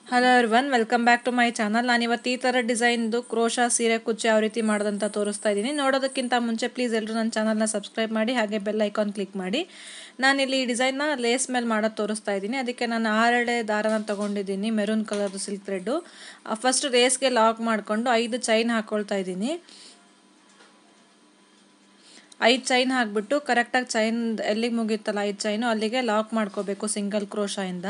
hello everyone welcome back to my channel ನಾನು ಇವತ್ತು ಈ ಥರ ಡಿಸೈನ್ದು ಕ್ರೋಶಾ ಸೀರೆ ಕುಚ್ಚು ಯಾವ ರೀತಿ ಮಾಡೋದಂತ ತೋರಿಸ್ತಾ ಇದ್ದೀನಿ ನೋಡೋದಕ್ಕಿಂತ ಮುಂಚೆ ಪ್ಲೀಸ್ ಎಲ್ಲರೂ ನನ್ನ ಚಾನಲ್ನ ಸಬ್ಸ್ಕ್ರೈಬ್ ಮಾಡಿ ಹಾಗೆ ಬೆಲ್ ಐಕಾನ್ ಕ್ಲಿಕ್ ಮಾಡಿ ನಾನಿಲ್ಲಿ ಈ ಡಿಸೈನ್ನ ಲೇಸ್ ಮೇಲೆ ಮಾಡೋದು ತೋರಿಸ್ತಾ ಇದ್ದೀನಿ ಅದಕ್ಕೆ ನಾನು ಆರೆಳೆ ದಾರನ ತೊಗೊಂಡಿದ್ದೀನಿ ಮೆರೂನ್ ಕಲರ್ದು ಸಿಲ್ಕ್ ಥ್ರೆಡ್ಡು ಫಸ್ಟ್ ರೇಸ್ಗೆ ಲಾಕ್ ಮಾಡಿಕೊಂಡು ಐದು ಚೈನ್ ಹಾಕ್ಕೊಳ್ತಾ ಇದ್ದೀನಿ ಐದು ಚೈನ್ ಹಾಕ್ಬಿಟ್ಟು ಕರೆಕ್ಟಾಗಿ ಚೈನ್ ಎಲ್ಲಿಗೆ ಮುಗಿಯುತ್ತಲ್ಲ ಐದು ಚೈನು ಅಲ್ಲಿಗೆ ಲಾಕ್ ಮಾಡ್ಕೋಬೇಕು ಸಿಂಗಲ್ ಕ್ರೋಶಾಯಿಂದ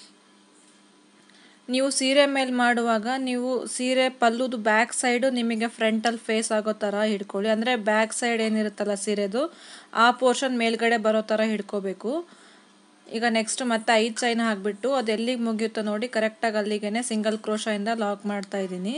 ನೀವು ಸೀರೆ ಮೇಲೆ ಮಾಡುವಾಗ ನೀವು ಸೀರೆ ಪಲ್ಲುದು ಬ್ಯಾಕ್ ಸೈಡು ನಿಮಗೆ ಫ್ರಂಟಲ್ಲಿ ಫೇಸ್ ಆಗೋ ಥರ ಹಿಡ್ಕೊಳ್ಳಿ ಅಂದರೆ ಬ್ಯಾಕ್ ಸೈಡ್ ಏನಿರುತ್ತಲ್ಲ ಸೀರೆದು ಆ ಪೋರ್ಷನ್ ಮೇಲ್ಗಡೆ ಬರೋ ಥರ ಹಿಡ್ಕೋಬೇಕು ಈಗ ನೆಕ್ಸ್ಟ್ ಮತ್ತೆ ಐದು ಚೈನ್ ಹಾಕಿಬಿಟ್ಟು ಅದು ಎಲ್ಲಿಗೆ ಮುಗಿಯುತ್ತೋ ನೋಡಿ ಕರೆಕ್ಟಾಗಿ ಅಲ್ಲಿಗೆ ಸಿಂಗಲ್ ಕ್ರೋಶಾಯಿಂದ ಲಾಕ್ ಮಾಡ್ತಾ ಇದ್ದೀನಿ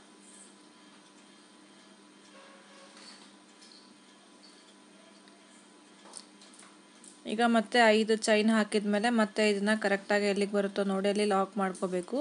ಈಗ ಮತ್ತೆ ಐದು ಚೈನ್ ಹಾಕಿದ ಮೇಲೆ ಮತ್ತೆ ಇದನ್ನ ಕರೆಕ್ಟಾಗಿ ಎಲ್ಲಿಗೆ ಬರುತ್ತೋ ನೋಡಿ ಅಲ್ಲಿ ಲಾಕ್ ಮಾಡ್ಕೋಬೇಕು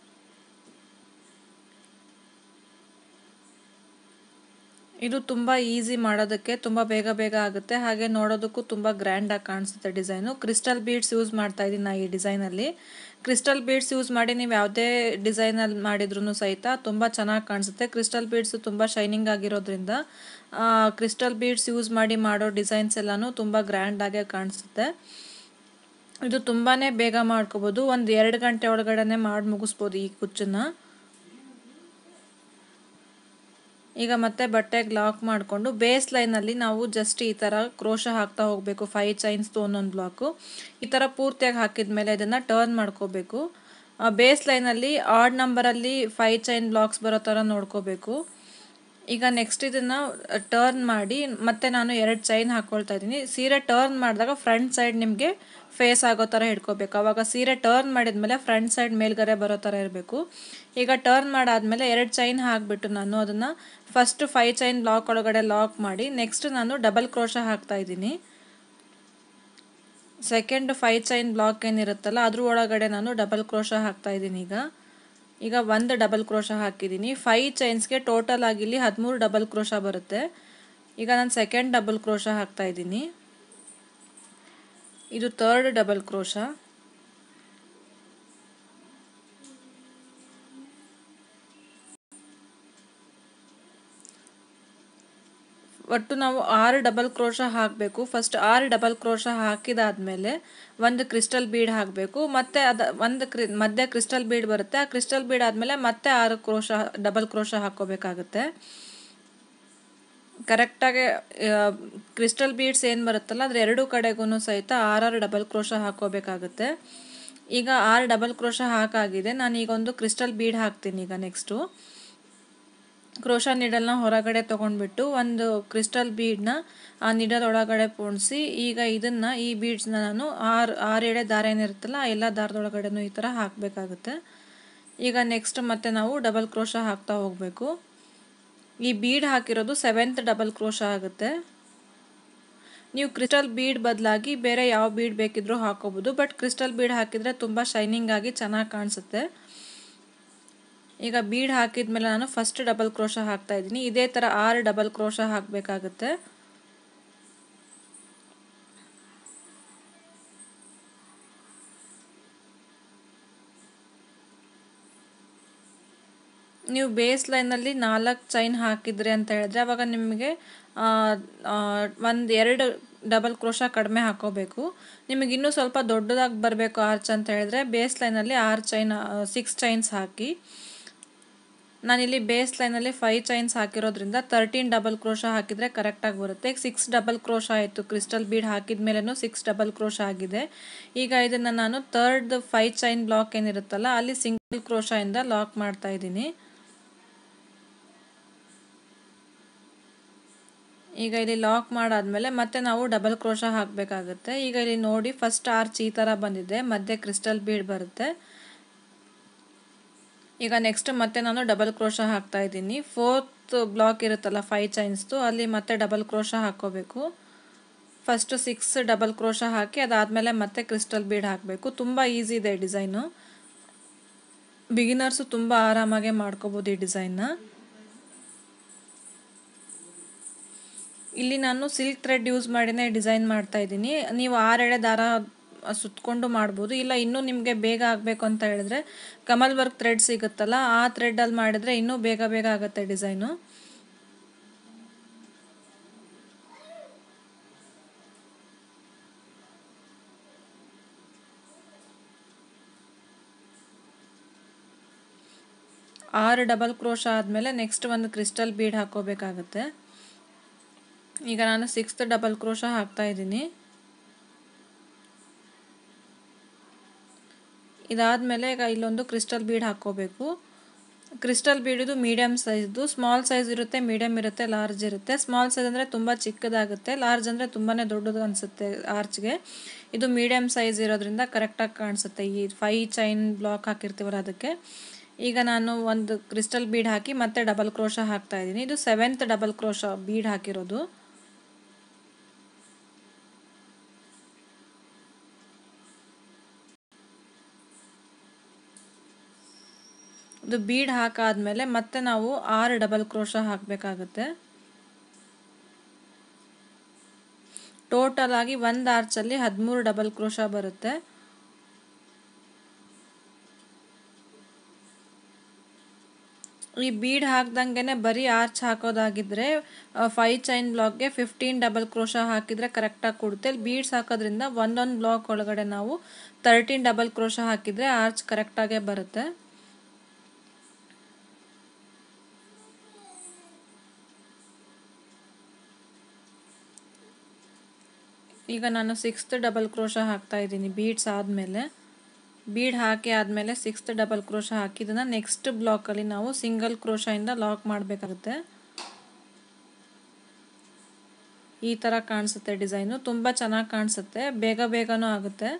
ಇದು ತುಂಬ ಈಸಿ ಮಾಡೋದಕ್ಕೆ ತುಂಬ ಬೇಗ ಬೇಗ ಆಗುತ್ತೆ ಹಾಗೆ ನೋಡೋದಕ್ಕೂ ತುಂಬ ಗ್ರ್ಯಾಂಡಾಗಿ ಕಾಣಿಸುತ್ತೆ ಡಿಸೈನು ಕ್ರಿಸ್ಟಲ್ ಬೀಡ್ಸ್ ಯೂಸ್ ಮಾಡ್ತಾ ಇದ್ದೀನಿ ನಾ ಈ ಡಿಸೈನಲ್ಲಿ ಕ್ರಿಸ್ಟಲ್ ಬೀಡ್ಸ್ ಯೂಸ್ ಮಾಡಿ ನೀವು ಯಾವುದೇ ಡಿಸೈನಲ್ಲಿ ಮಾಡಿದ್ರೂ ಸಹಿತ ತುಂಬ ಚೆನ್ನಾಗಿ ಕಾಣಿಸುತ್ತೆ ಕ್ರಿಸ್ಟಲ್ ಬೀಡ್ಸು ತುಂಬ ಶೈನಿಂಗ್ ಆಗಿರೋದ್ರಿಂದ ಕ್ರಿಸ್ಟಲ್ ಬೀಡ್ಸ್ ಯೂಸ್ ಮಾಡಿ ಮಾಡೋ ಡಿಸೈನ್ಸ್ ಎಲ್ಲನೂ ತುಂಬ ಗ್ರ್ಯಾಂಡಾಗೆ ಕಾಣಿಸುತ್ತೆ ಇದು ತುಂಬಾ ಬೇಗ ಮಾಡ್ಕೋಬೋದು ಒಂದು ಎರಡು ಗಂಟೆ ಒಳಗಡೆ ಮಾಡಿ ಮುಗಿಸ್ಬೋದು ಈ ಕುಚ್ಚನ್ನ ಈಗ ಮತ್ತೆ ಬಟ್ಟೆಗೆ ಲಾಕ್ ಮಾಡಿಕೊಂಡು ಬೇಸ್ ಲೈನಲ್ಲಿ ನಾವು ಜಸ್ಟ್ ಈ ಥರ ಕ್ರೋಶ ಹಾಕ್ತಾ ಹೋಗಬೇಕು ಫೈವ್ ಚೈನ್ಸ್ದು ಒಂದೊಂದು ಬ್ಲಾಕು ಈ ಥರ ಪೂರ್ತಿಯಾಗಿ ಹಾಕಿದ ಮೇಲೆ ಇದನ್ನು ಟರ್ನ್ ಮಾಡ್ಕೋಬೇಕು ಬೇಸ್ ಲೈನಲ್ಲಿ ಆಡ್ ನಂಬರಲ್ಲಿ ಫೈವ್ ಚೈನ್ ಬ್ಲಾಕ್ಸ್ ಬರೋ ಥರ ನೋಡ್ಕೋಬೇಕು ಈಗ ನೆಕ್ಸ್ಟ್ ಇದನ್ನು ಟರ್ನ್ ಮಾಡಿ ಮತ್ತೆ ನಾನು ಎರಡು ಚೈನ್ ಹಾಕ್ಕೊಳ್ತಾ ಇದ್ದೀನಿ ಸೀರೆ ಟರ್ನ್ ಮಾಡಿದಾಗ ಫ್ರಂಟ್ ಸೈಡ್ ನಿಮಗೆ ಫೇಸ್ ಆಗೋ ಥರ ಹಿಡ್ಕೋಬೇಕು ಆವಾಗ ಸೀರೆ ಟರ್ನ್ ಮಾಡಿದ್ಮೇಲೆ ಫ್ರಂಟ್ ಸೈಡ್ ಮೇಲ್ಗಡೆ ಬರೋ ಥರ ಇರಬೇಕು ಈಗ ಟರ್ನ್ ಮಾಡಾದಮೇಲೆ ಎರಡು ಚೈನ್ ಹಾಕಿಬಿಟ್ಟು ನಾನು ಅದನ್ನು ಫಸ್ಟ್ ಫೈವ್ ಚೈನ್ ಬ್ಲಾಕ್ ಒಳಗಡೆ ಲಾಕ್ ಮಾಡಿ ನೆಕ್ಸ್ಟ್ ನಾನು ಡಬಲ್ ಕ್ರೋಶ ಹಾಕ್ತಾ ಇದ್ದೀನಿ ಸೆಕೆಂಡ್ ಫೈವ್ ಚೈನ್ ಬ್ಲಾಕ್ ಏನಿರುತ್ತಲ್ಲ ಅದ್ರ ಒಳಗಡೆ ನಾನು ಡಬಲ್ ಕ್ರೋಶ ಹಾಕ್ತಾ ಇದ್ದೀನಿ ಈಗ ಈಗ ಒಂದು ಡಬಲ್ ಕ್ರೋಶ ಹಾಕಿದ್ದೀನಿ ಫೈವ್ ಚೈನ್ಸ್ಗೆ ಟೋಟಲ್ ಆಗಿ ಇಲ್ಲಿ ಹದಿಮೂರು ಡಬಲ್ ಕ್ರೋಶ ಬರುತ್ತೆ ಈಗ ನಾನು ಸೆಕೆಂಡ್ ಡಬಲ್ ಕ್ರೋಶ ಹಾಕ್ತಾ ಇದ್ದೀನಿ ಇದು ಥರ್ಡ್ ಡಬಲ್ ಕ್ರೋಶ ಒಟ್ಟು ನಾವು ಆರು ಡಬಲ್ ಕ್ರೋಶ ಹಾಕಬೇಕು ಫಸ್ಟ್ ಆರು ಡಬಲ್ ಕ್ರೋಶ ಹಾಕಿದಾದ್ಮೇಲೆ ಒಂದು ಕ್ರಿಸ್ಟಲ್ ಬೀಡ್ ಹಾಕಬೇಕು ಮತ್ತೆ ಅದು ಒಂದು ಕ್ರಿ ಮಧ್ಯೆ ಕ್ರಿಸ್ಟಲ್ ಬೀಡ್ ಬರುತ್ತೆ ಆ ಕ್ರಿಸ್ಟಲ್ ಬೀಡ್ ಆದಮೇಲೆ ಮತ್ತೆ ಆರು ಕ್ರೋಶ ಡಬಲ್ ಕ್ರೋಶ ಹಾಕ್ಕೋಬೇಕಾಗುತ್ತೆ ಕರೆಕ್ಟಾಗಿ ಕ್ರಿಸ್ಟಲ್ ಬೀಡ್ಸ್ ಏನು ಬರುತ್ತಲ್ಲ ಅದ್ರ ಎರಡೂ ಕಡೆಗೂ ಸಹಿತ ಆರಾರು ಡಬಲ್ ಕ್ರೋಶ ಹಾಕ್ಕೋಬೇಕಾಗುತ್ತೆ ಈಗ ಆರು ಡಬಲ್ ಕ್ರೋಶ ಹಾಕಾಗಿದೆ ನಾನು ಈಗ ಒಂದು ಕ್ರಿಸ್ಟಲ್ ಬೀಡ್ ಹಾಕ್ತೀನಿ ಈಗ ನೆಕ್ಸ್ಟು ಕ್ರೋಶ ನೀಡಲ್ನ ಹೊರಗಡೆ ತೊಗೊಂಡ್ಬಿಟ್ಟು ಒಂದು ಕ್ರಿಸ್ಟಲ್ ಬೀಡನ್ನ ಆ ನೀಡಲ್ ಒಳಗಡೆ ಪೋಣಿಸಿ ಈಗ ಇದನ್ನು ಈ ಬೀಡ್ಸ್ನ ನಾನು ಆರು ಆರು ಎಳೆ ದಾರ ಏನಿರುತ್ತಲ್ಲ ಆ ಎಲ್ಲ ದಾರದೊಳಗಡೆನೂ ಈ ಥರ ಹಾಕಬೇಕಾಗುತ್ತೆ ಈಗ ನೆಕ್ಸ್ಟ್ ಮತ್ತೆ ನಾವು ಡಬಲ್ ಕ್ರೋಶ ಹಾಕ್ತಾ ಹೋಗಬೇಕು ಈ ಬೀಡ್ ಹಾಕಿರೋದು ಸೆವೆಂತ್ ಡಬಲ್ ಕ್ರೋಶ ಆಗುತ್ತೆ ನೀವು ಕ್ರಿಸ್ಟಲ್ ಬೀಡ್ ಬದಲಾಗಿ ಬೇರೆ ಯಾವ ಬೀಡ್ ಬೇಕಿದ್ರೂ ಹಾಕೋಬೋದು ಬಟ್ ಕ್ರಿಸ್ಟಲ್ ಬೀಡ್ ಹಾಕಿದರೆ ತುಂಬ ಶೈನಿಂಗ್ ಆಗಿ ಚೆನ್ನಾಗಿ ಕಾಣಿಸುತ್ತೆ ಈಗ ಬೀಡ್ ಹಾಕಿದ ಮೇಲೆ ನಾನು ಫಸ್ಟ್ ಡಬಲ್ ಕ್ರೋಶ ಹಾಕ್ತಾ ಇದ್ದೀನಿ ಇದೇ ಥರ ಆರು ಡಬಲ್ ಕ್ರೋಶ ಹಾಕಬೇಕಾಗುತ್ತೆ ನೀವು ಬೇಸ್ ಲೈನಲ್ಲಿ ನಾಲ್ಕು ಚೈನ್ ಹಾಕಿದ್ರಿ ಅಂತ ಹೇಳಿದ್ರೆ ಅವಾಗ ನಿಮಗೆ ಒಂದು ಎರಡು ಡಬಲ್ ಕ್ರೋಶ ಕಡಿಮೆ ಹಾಕೋಬೇಕು ನಿಮಗೆ ಇನ್ನೂ ಸ್ವಲ್ಪ ದೊಡ್ಡದಾಗಿ ಬರಬೇಕು ಆರ್ಚ್ ಅಂತ ಹೇಳಿದ್ರೆ ಬೇಸ್ ಲೈನಲ್ಲಿ ಆರು ಚೈನ್ ಸಿಕ್ಸ್ ಚೈನ್ಸ್ ಹಾಕಿ ನಾನಿಲ್ಲಿ ಬೇಸ್ ಲೈನಲ್ಲಿ ಫೈವ್ ಚೈನ್ಸ್ ಹಾಕಿರೋದ್ರಿಂದ ತರ್ಟೀನ್ ಡಬಲ್ ಕ್ರೋಶ ಹಾಕಿದರೆ ಕರೆಕ್ಟಾಗಿ ಬರುತ್ತೆ ಈಗ ಸಿಕ್ಸ್ ಡಬಲ್ ಕ್ರೋಶ ಆಯಿತು ಕ್ರಿಸ್ಟಲ್ ಬೀಡ್ ಹಾಕಿದ ಮೇಲೂ ಸಿಕ್ಸ್ ಡಬಲ್ ಕ್ರೋಶ ಆಗಿದೆ ಈಗ ಇದನ್ನು ನಾನು ತರ್ಡ್ ಫೈವ್ ಚೈನ್ ಬ್ಲಾಕ್ ಏನಿರುತ್ತಲ್ಲ ಅಲ್ಲಿ ಸಿಂಗಲ್ ಕ್ರೋಶದಿಂದ ಲಾಕ್ ಮಾಡ್ತಾ ಇದ್ದೀನಿ ಈಗ ಇಲ್ಲಿ ಲಾಕ್ ಮಾಡಾದ್ಮೇಲೆ ಮತ್ತೆ ನಾವು ಡಬಲ್ ಕ್ರೋಶ ಹಾಕಬೇಕಾಗುತ್ತೆ ಈಗ ಇಲ್ಲಿ ನೋಡಿ ಫಸ್ಟ್ ಆರ್ಚ್ ಈ ಥರ ಬಂದಿದೆ ಮಧ್ಯೆ ಕ್ರಿಸ್ಟಲ್ ಬೀಡ್ ಬರುತ್ತೆ ಈಗ ನೆಕ್ಸ್ಟ್ ಮತ್ತೆ ನಾನು ಡಬಲ್ ಕ್ರೋಶ ಹಾಕ್ತಾ ಇದ್ದೀನಿ ಫೋರ್ತ್ ಬ್ಲಾಕ್ ಇರುತ್ತಲ್ಲ ಫೈವ್ ಚೈನ್ಸ್ದು ಅಲ್ಲಿ ಮತ್ತೆ ಡಬಲ್ ಕ್ರೋಶ ಹಾಕ್ಕೋಬೇಕು ಫಸ್ಟು ಸಿಕ್ಸ್ ಡಬಲ್ ಕ್ರೋಶ ಹಾಕಿ ಅದಾದಮೇಲೆ ಮತ್ತೆ ಕ್ರಿಸ್ಟಲ್ ಬೀಡ್ ಹಾಕಬೇಕು ತುಂಬ ಈಸಿ ಇದೆ ಡಿಸೈನು ಬಿಗಿನರ್ಸು ತುಂಬ ಆರಾಮಾಗೆ ಮಾಡ್ಕೋಬೋದು ಈ ಡಿಸೈನ್ನ ಇಲ್ಲಿ ನಾನು ಸಿಲ್ಕ್ ಥ್ರೆಡ್ ಯೂಸ್ ಮಾಡಿನೇ ಡಿಸೈನ್ ಮಾಡ್ತಾ ಇದ್ದೀನಿ ನೀವು ಆರೆಳೆ ದಾರ ಸುತ್ತಕೊಂಡು ಮಾಡ್ಬೋದು ಇಲ್ಲ ಇನ್ನೂ ನಿಮಗೆ ಬೇಗ ಆಗಬೇಕು ಅಂತ ಹೇಳಿದ್ರೆ ಕಮಲ್ ವರ್ಕ್ ಥ್ರೆಡ್ ಸಿಗುತ್ತಲ್ಲ ಆ ಥ್ರೆಡ್ಡಲ್ಲಿ ಮಾಡಿದರೆ ಇನ್ನೂ ಬೇಗ ಬೇಗ ಆಗುತ್ತೆ ಡಿಸೈನು ಆರು ಡಬಲ್ ಕ್ರೋಶ ಆದಮೇಲೆ ನೆಕ್ಸ್ಟ್ ಒಂದು ಕ್ರಿಸ್ಟಲ್ ಬೀಡ್ ಹಾಕೋಬೇಕಾಗತ್ತೆ ಈಗ ನಾನು ಸಿಕ್ಸ್ತ್ ಡಬಲ್ ಕ್ರೋಶ ಹಾಕ್ತಾ ಇದ್ದೀನಿ ಇದಾದಮೇಲೆ ಈಗ ಇಲ್ಲೊಂದು ಕ್ರಿಸ್ಟಲ್ ಬೀಡ್ ಹಾಕ್ಕೋಬೇಕು ಕ್ರಿಸ್ಟಲ್ ಬೀಡಿದು ಮೀಡಿಯಮ್ ಸೈಜ್ದು ಸ್ಮಾಲ್ ಸೈಜ್ ಇರುತ್ತೆ ಮೀಡಿಯಮ್ ಇರುತ್ತೆ ಲಾರ್ಜ್ ಇರುತ್ತೆ ಸ್ಮಾಲ್ ಸೈಜ್ ಅಂದರೆ ತುಂಬ ಚಿಕ್ಕದಾಗುತ್ತೆ ಲಾರ್ಜ್ ಅಂದರೆ ತುಂಬಾ ದೊಡ್ಡದು ಅನಿಸುತ್ತೆ ಆರ್ಚ್ಗೆ ಇದು ಮೀಡಿಯಮ್ ಸೈಜ್ ಇರೋದ್ರಿಂದ ಕರೆಕ್ಟಾಗಿ ಕಾಣಿಸುತ್ತೆ ಈ ಫೈ ಚೈನ್ ಬ್ಲಾಕ್ ಹಾಕಿರ್ತೀವಲ್ಲ ಅದಕ್ಕೆ ಈಗ ನಾನು ಒಂದು ಕ್ರಿಸ್ಟಲ್ ಬೀಡ್ ಹಾಕಿ ಮತ್ತೆ ಡಬಲ್ ಕ್ರೋಶ ಹಾಕ್ತಾ ಇದ್ದೀನಿ ಇದು ಸೆವೆಂತ್ ಡಬಲ್ ಕ್ರೋಶ ಬೀಡ್ ಹಾಕಿರೋದು ಇದು ಬೀಡ್ ಹಾಕಾದ್ಮೇಲೆ ಮತ್ತೆ ನಾವು ಆರು ಡಬಲ್ ಕ್ರೋಶ ಹಾಕಬೇಕಾಗುತ್ತೆ ಟೋಟಲ್ ಆಗಿ ಒಂದು ಆರ್ಚಲ್ಲಿ ಹದಿಮೂರು ಡಬಲ್ ಕ್ರೋಶ ಬರುತ್ತೆ ಈ ಬೀಡ್ ಹಾಕ್ದಂಗೆ ಬರೀ ಆರ್ಚ್ ಹಾಕೋದಾಗಿದ್ರೆ ಫೈ ಚೈನ್ ಬ್ಲಾಕ್ಗೆ ಫಿಫ್ಟೀನ್ ಡಬಲ್ ಕ್ರೋಶ ಹಾಕಿದರೆ ಕರೆಕ್ಟಾಗಿ ಕೊಡುತ್ತೆ ಬೀಡ್ಸ್ ಹಾಕೋದ್ರಿಂದ ಒಂದೊಂದು ಬ್ಲಾಕ್ ಒಳಗಡೆ ನಾವು ತರ್ಟೀನ್ ಡಬಲ್ ಕ್ರೋಶ ಹಾಕಿದರೆ ಆರ್ಚ್ ಕರೆಕ್ಟಾಗೇ ಬರುತ್ತೆ ಈಗ ನಾನು ಸಿಕ್ಸ್ತ್ ಡಬಲ್ ಕ್ರೋಶ ಹಾಕ್ತಾ ಇದ್ದೀನಿ ಬೀಡ್ಸ್ ಆದಮೇಲೆ ಬೀಡ್ ಹಾಕಿ ಆದಮೇಲೆ ಸಿಕ್ಸ್ತ್ ಡಬಲ್ ಕ್ರೋಶ ಹಾಕಿದ್ದನ್ನು ನೆಕ್ಸ್ಟ್ ಬ್ಲಾಕಲ್ಲಿ ನಾವು ಸಿಂಗಲ್ ಕ್ರೋಶದಿಂದ ಲಾಕ್ ಮಾಡಬೇಕಾಗುತ್ತೆ ಈ ಥರ ಕಾಣಿಸುತ್ತೆ ಡಿಸೈನು ತುಂಬ ಚೆನ್ನಾಗಿ ಕಾಣಿಸುತ್ತೆ ಬೇಗ ಬೇಗನೂ ಆಗುತ್ತೆ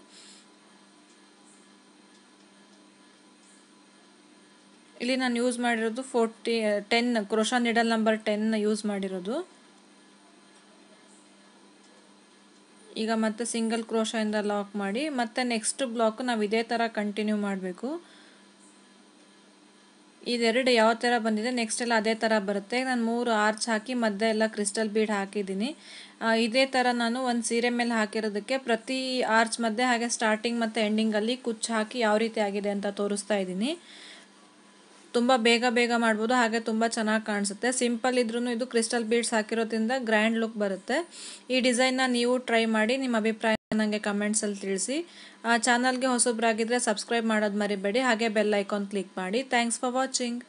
ಇಲ್ಲಿ ನಾನು ಯೂಸ್ ಮಾಡಿರೋದು forty ten crochet needle number ten use ಮಾಡಿರೋದು ಈಗ ಮತ್ತೆ ಸಿಂಗಲ್ ಕ್ರೋಶದಿಂದ ಲಾಕ್ ಮಾಡಿ ಮತ್ತೆ ನೆಕ್ಸ್ಟ್ ಬ್ಲಾಕ್ ನಾವು ಇದೇ ಥರ ಕಂಟಿನ್ಯೂ ಮಾಡಬೇಕು ಇದೆರಡು ಯಾವ ಥರ ಬಂದಿದೆ ನೆಕ್ಸ್ಟ್ ಎಲ್ಲ ಅದೇ ಥರ ಬರುತ್ತೆ ನಾನು ಮೂರು ಆರ್ಚ್ ಹಾಕಿ ಮಧ್ಯೆ ಎಲ್ಲ ಕ್ರಿಸ್ಟಲ್ ಬೀಡ್ ಹಾಕಿದ್ದೀನಿ ಇದೇ ಥರ ನಾನು ಒಂದು ಸೀರೆ ಮೇಲೆ ಹಾಕಿರೋದಕ್ಕೆ ಪ್ರತಿ ಆರ್ಚ್ ಮಧ್ಯೆ ಹಾಗೆ ಸ್ಟಾರ್ಟಿಂಗ್ ಮತ್ತು ಎಂಡಿಂಗಲ್ಲಿ ಕುಚ್ಚು ಹಾಕಿ ಯಾವ ರೀತಿ ಆಗಿದೆ ಅಂತ ತೋರಿಸ್ತಾ ಇದ್ದೀನಿ ತುಂಬ ಬೇಗ ಬೇಗ ಮಾಡ್ಬೋದು ಹಾಗೆ ತುಂಬ ಚೆನ್ನಾಗಿ ಕಾಣಿಸುತ್ತೆ ಸಿಂಪಲ್ ಇದ್ರೂ ಇದು ಕ್ರಿಸ್ಟಲ್ ಬೀಡ್ಸ್ ಹಾಕಿರೋದ್ರಿಂದ ಗ್ರ್ಯಾಂಡ್ ಲುಕ್ ಬರುತ್ತೆ ಈ ಡಿಸೈನ್ನ ನೀವು ಟ್ರೈ ಮಾಡಿ ನಿಮ್ಮ ಅಭಿಪ್ರಾಯ ನನಗೆ ಕಮೆಂಟ್ಸಲ್ಲಿ ತಿಳಿಸಿ ಚಾನಲ್ಗೆ ಹೊಸಬ್ರಾಗಿದ್ದರೆ ಸಬ್ಸ್ಕ್ರೈಬ್ ಮಾಡೋದು ಮರಿಬೇಡಿ ಹಾಗೆ ಬೆಲ್ ಐಕಾನ್ ಕ್ಲಿಕ್ ಮಾಡಿ ಥ್ಯಾಂಕ್ಸ್ ಫಾರ್ ವಾಚಿಂಗ್